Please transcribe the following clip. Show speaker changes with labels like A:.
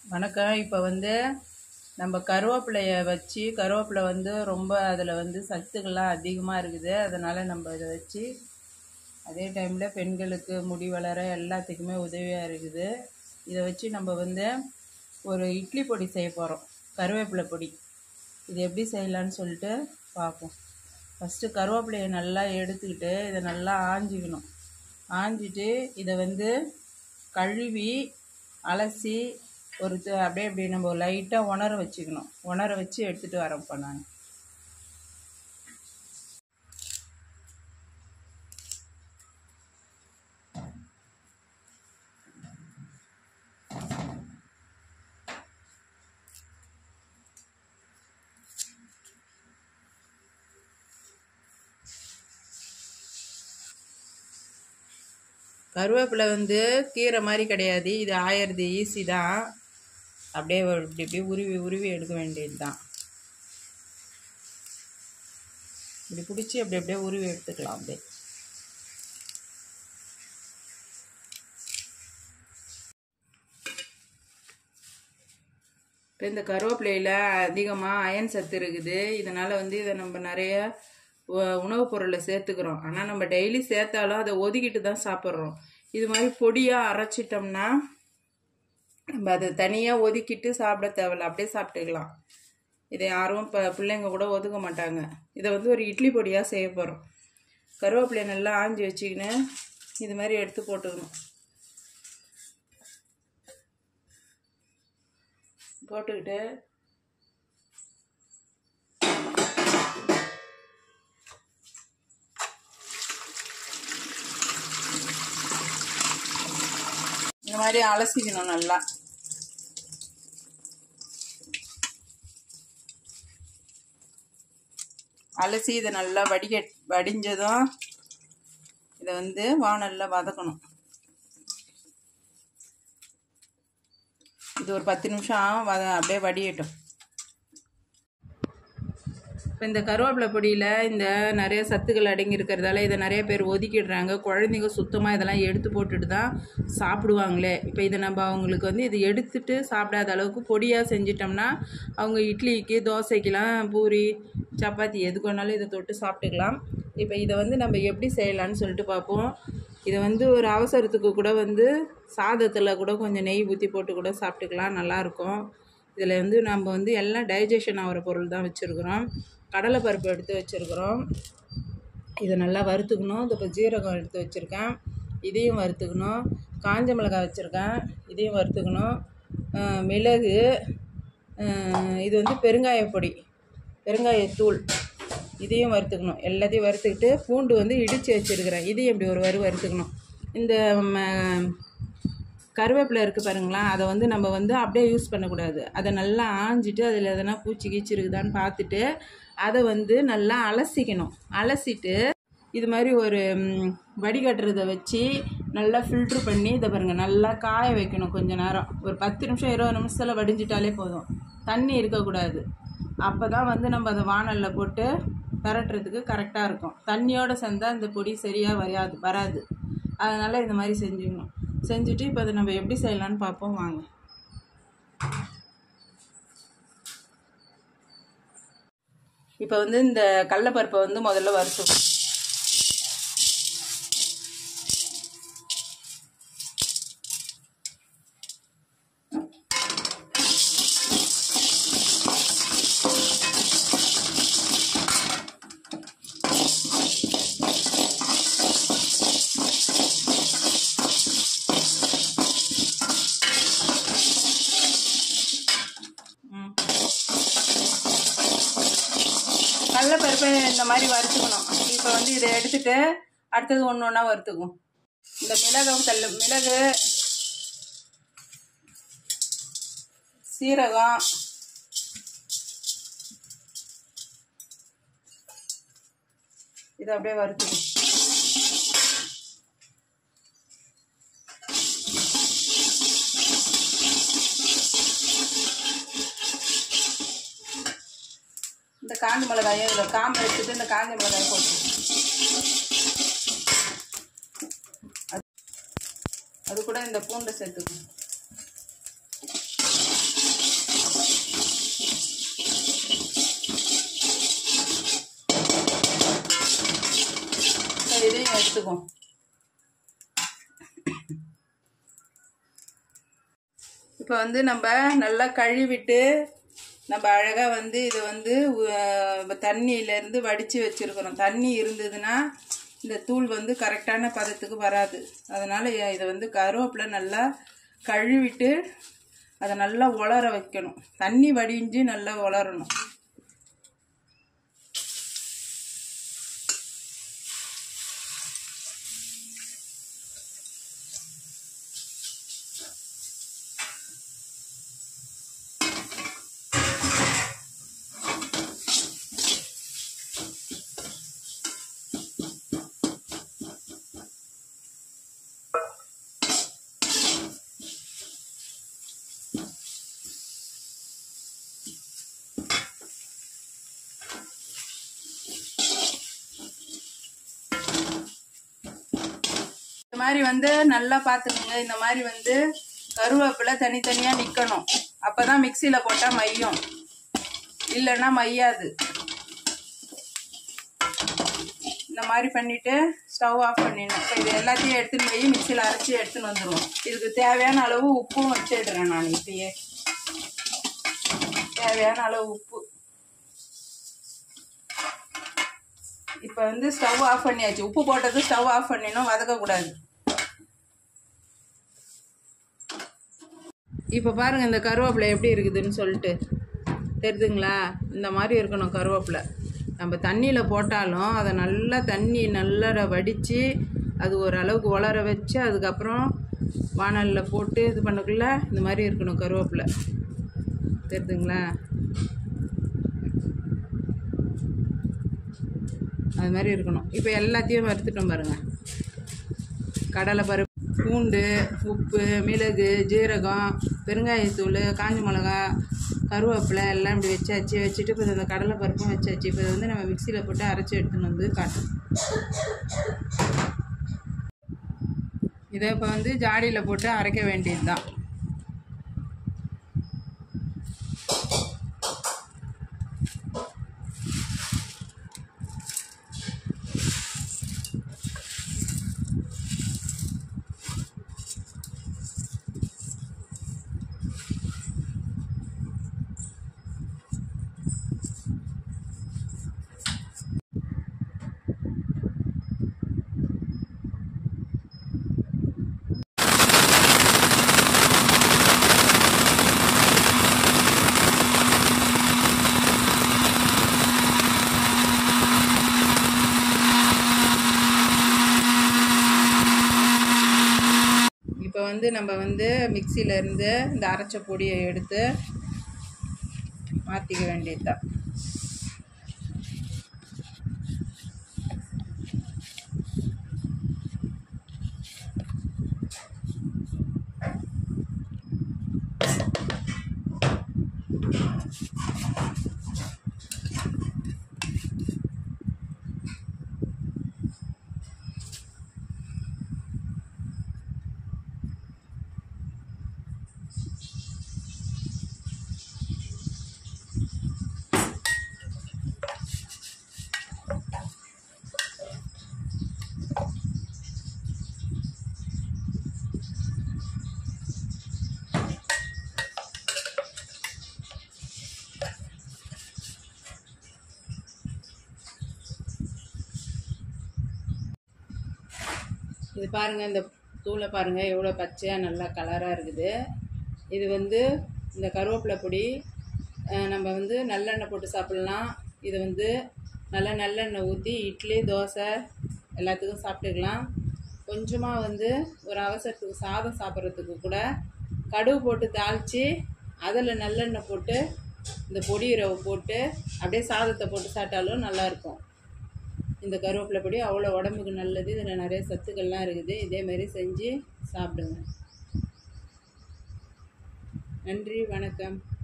A: வணக்கம் இப்போ வந்து நம்ம கருவேப்பிலைய வச்சு கருவேப்பிலை வந்து ரொம்ப அதில் வந்து சத்துக்கள்லாம் அதிகமாக இருக்குது அதனால் நம்ம இதை வச்சு அதே டைமில் பெண்களுக்கு முடி வளர எல்லாத்துக்குமே உதவியாக இருக்குது இதை வச்சு நம்ம வந்து ஒரு இட்லி பொடி செய்ய போகிறோம் கருவேப்பிலை பொடி இது எப்படி செய்யலான்னு சொல்லிட்டு பார்ப்போம் ஃபஸ்ட்டு கருவேப்பிலையை நல்லா எடுத்துக்கிட்டு இதை நல்லா ஆஞ்சிக்கணும் ஆஞ்சிட்டு இதை வந்து கழுவி அலசி ஒரு து- அப்படியே அப்படியே நம்ம லைட்டாக உணர வச்சுக்கணும் உணர வச்சு எடுத்துகிட்டு வரேன்ப்பா நான் கருவேப்பிலை வந்து கீரை மாதிரி கிடையாது இது ஆயிரது ஈஸி தான் அப்படியே ஒரு இப்படி இப்படி உருவி உருவி எடுக்க வேண்டியது தான் இப்படி பிடிச்சி அப்படி அப்படியே உருவி எடுத்துக்கலாம் அப்படியே இப்போ இந்த கருவேப்பிலையில் அதிகமாக அயன் சத்து இருக்குது இதனால் வந்து இதை நம்ம நிறைய உ- உணவுப் பொருளை சேர்த்துக்கிறோம் ஆனால் நம்ம டெய்லி சேர்த்தாலும் அதை ஒதுக்கிட்டு தான் சாப்பிட்றோம் இது மாதிரி பொடியாக அரைச்சிட்டோம்னா நம்ம அதை தனியாக ஒதுக்கிட்டு சாப்பிட தேவையில்ல அப்படியே சாப்பிட்டுக்கலாம் இதை யாரும் இப்போ பிள்ளைங்க கூட ஒதுக்க மாட்டாங்க இதை வந்து ஒரு இட்லி பொடியாக செய்ய போகிறோம் கருவேப்பிலையை நல்லா ஆஞ்சி வச்சுக்கின்னு இது மாதிரி எடுத்து போட்டுக்கணும் போட்டுக்கிட்டு இந்த மாதிரி அலசிக்கணும் நல்லா அலசி இதை நல்லா வடிக வடிஞ்சதும் இதை வந்து வானல்ல வதக்கணும் இது ஒரு பத்து நிமிஷம் வத அப்படியே வடியட்டும் இப்போ இந்த கருவேப்பிலை பொடியில் இந்த நிறைய சத்துக்கள் அடங்கி இருக்கிறதால இதை நிறைய பேர் ஒதுக்கிடுறாங்க குழந்தைங்க சுத்தமாக இதெல்லாம் எடுத்து போட்டுட்டு தான் சாப்பிடுவாங்களே இப்போ இதை நம்ம அவங்களுக்கு வந்து இது எடுத்துட்டு சாப்பிடாத அளவுக்கு பொடியாக செஞ்சிட்டோம்னா அவங்க இட்லிக்கு தோசைக்கெலாம் பூரி சப்பாத்தி எதுக்கு வேணாலும் இதை தொட்டு சாப்பிட்டுக்கலாம் இப்போ இதை வந்து நம்ம எப்படி செய்யலாம்னு சொல்லிட்டு பார்ப்போம் இதை வந்து ஒரு அவசரத்துக்கு கூட வந்து சாதத்தில் கூட கொஞ்சம் நெய் ஊற்றி போட்டு கூட சாப்பிட்டுக்கலாம் நல்லாயிருக்கும் இதில் வந்து நம்ம வந்து எல்லாம் டைஜஷன் ஆகிற பொருள் தான் வச்சுருக்குறோம் கடலைப்பருப்பு எடுத்து வச்சுருக்குறோம் இதை நல்லா வறுத்துக்கணும் இது இப்போ ஜீரகம் எடுத்து வச்சுருக்கேன் இதையும் வறுத்துக்கணும் காஞ்ச மிளகாய் வச்சுருக்கேன் இதையும் வறுத்துக்கணும் அஹ் மிளகு அஹ் இது வந்து பெருங்காயப்பொடி பெருங்காயத்தூள் இதையும் வறுத்துக்கணும் எல்லாத்தையும் வறுத்துக்கிட்டு பூண்டு வந்து இடித்து வச்சுருக்கிறேன் இதையும் இப்படி ஒரு வறு வறுத்துக்கணும் இந்த ம- கருவேப்பிலை இருக்குது பாருங்களேன் அதை வந்து நம்ம வந்து அப்படியே யூஸ் பண்ணக்கூடாது அதை நல்லா ஆஞ்சிட்டு அதில் எதனா பூச்சி கீச்சி இருக்குதான்னு பார்த்துட்டு அதை வந்து நல்லா அலசிக்கணும் அலசிட்டு இது மாதிரி ஒரு ம், வடிகட்டுறதை வச்சு நல்லா ஃபில்ட்ரு பண்ணி இதை பாருங்கள் நல்லா காய வைக்கணும் கொஞ்ச நேரம் ஒரு பத்து நிமிஷம் இருபது நிமிஷத்தில் வடிஞ்சிட்டாலே போதும் தண்ணி இருக்கக்கூடாது அப்போ தான் வந்து நம்ம அதை வானலில் போட்டு பரட்டுறதுக்கு கரெக்டாக இருக்கும் தண்ணியோடு சேர்ந்தா இந்த பொடி சரியாக வராது வராது அதனால் இந்த மாதிரி செஞ்சுக்கணும் செஞ்சுட்டு இப்போ அதை நம்ம எப்படி செய்யலாம்னு பார்ப்போம் வாங்க இப்போ வந்து இந்த கடலப்பருப்பை வந்து முதல்ல வறுத்துக்கணும் ம். கடலைப்பருப்பை இந்த மாதிரி வறுத்துக்கணும் இப்போ வந்து இதை எடுத்துட்டு அடுத்தது ஒன்று ஒன்றா வறுத்துக்கும் இந்த மிளகும் தள்ளு மிளகு சீரகம் இதை அப்படியே வறுத்துக்கும் இந்த காஞ்ச மிளகாயை இதில் காம்பை எடுத்துட்டு இந்த காஞ்ச மிளகாயை போட்டு அது கூட இந்த பூண்டை சேர்த்துக்கணும் இதையும் எடுத்துக்கும் இப்போ வந்து நம்ம நல்லா கழுவிட்டு நம்ம அழகாக வந்து இதை வந்து உ- தண்ணியிலேருந்து வடித்து வச்சுருக்குறோம் தண்ணி இருந்ததுன்னா இந்த தூள் வந்து கரெக்டான பதத்துக்கு வராது அதனால் இதை வந்து கருவேப்பிலை நல்லா கழுவிட்டு அதை நல்லா உலர வைக்கணும் தண்ணி வடிஞ்சு நல்லா உலரணும் இந்த மாதிரி வந்து நல்லா பார்த்துக்கோங்க இந்த மாதிரி வந்து கருவேப்பிலை தனித்தனியாக நிற்கணும் அப்போ தான் மிக்சியில் போட்டால் மையும் இல்லைன்னா மையாது இந்த மாதிரி பண்ணிவிட்டு ஸ்டவ் ஆஃப் பண்ணிடணும் இப்போ இது எல்லாத்தையும் எடுத்துன்னு போய் மிக்சியில் அரைச்சி எடுத்துன்னு வந்துடுவோம் இதுக்கு தேவையான அளவு உப்பும் வச்சிடுறேன் நான் இப்பயே தேவையான அளவு உப்பு இப்போ வந்து ஸ்டவ் ஆஃப் பண்ணியாச்சு உப்பு போட்டது ஸ்டவ் ஆஃப் பண்ணிடணும் வதக்கக்கூடாது இப்போ பாருங்கள் இந்த கருவேப்பிலை எப்படி இருக்குதுன்னு சொல்லிட்டு தெரியுதுங்களா இந்த மாதிரி இருக்கணும் கருவேப்பிலை நம்ம தண்ணியில் போட்டாலும் அதை நல்லா தண்ணி நல்லா வடித்து அது ஒரு அளவுக்கு உலர வச்சு அதுக்கப்புறம் வானலில் போட்டு இது பண்ணக்குள்ள இந்த மாதிரி இருக்கணும் கருவேப்பிலை தெரியுதுங்களா அது மாதிரி இருக்கணும் இப்போ எல்லாத்தையும் வறுத்துட்டோம் பாருங்கள் கடலை பருப்பு பூண்டு உப்பு மிளகு ஜீரகம் பெருங்காயத்தூள் காஞ்ச மிளகா கருவேப்பிலை எல்லாம் இப்படி வச்சாச்சு வச்சுட்டு இப்போ இந்த கடலை பருப்பும் வச்சாச்சு இப்போ இதை வந்து நம்ம மிக்சியில் போட்டு அரைச்சி எடுத்துன்னு வந்து காட்டும் இதை இப்போ வந்து ஜாடியில் போட்டு அரைக்க வேண்டியது தான் இப்போ வந்து நம்ம வந்து மிக்சியில இருந்து இந்த அரைச்ச பொடியை எடுத்து மாற்றிக்க வேண்டியதுதான் இது பாருங்கள் இந்த தூளை பாருங்கள் எவ்வளோ பச்சையாக நல்லா கலராக இருக்குது இது வந்து இந்த கருவேப்பிலை பொடி அஹ், நம்ம வந்து நல்லெண்ணெய் போட்டு சாப்பிட்லாம் இது வந்து நல்லா நல்லெண்ணெய் ஊற்றி இட்லி தோசை எல்லாத்துக்கும் சாப்பிட்டுக்கலாம் கொஞ்சமாக வந்து ஒரு அவசரத்துக்கு சாதம் சாப்பிட்றதுக்கு கூட கடுகு போட்டு தாளித்து அதில் நல்லெண்ணெய் போட்டு இந்த பொடி ரவை போட்டு அப்படியே சாதத்தை போட்டு சாப்பிட்டாலும் நல்லாயிருக்கும் இந்த கருவேப்பிலை பொடி அவ்வளோ உடம்புக்கு நல்லது இதில் நிறைய சத்துக்கள்லாம் இருக்குது இதே மாதிரி செஞ்சு சாப்பிடுங்க நன்றி வணக்கம்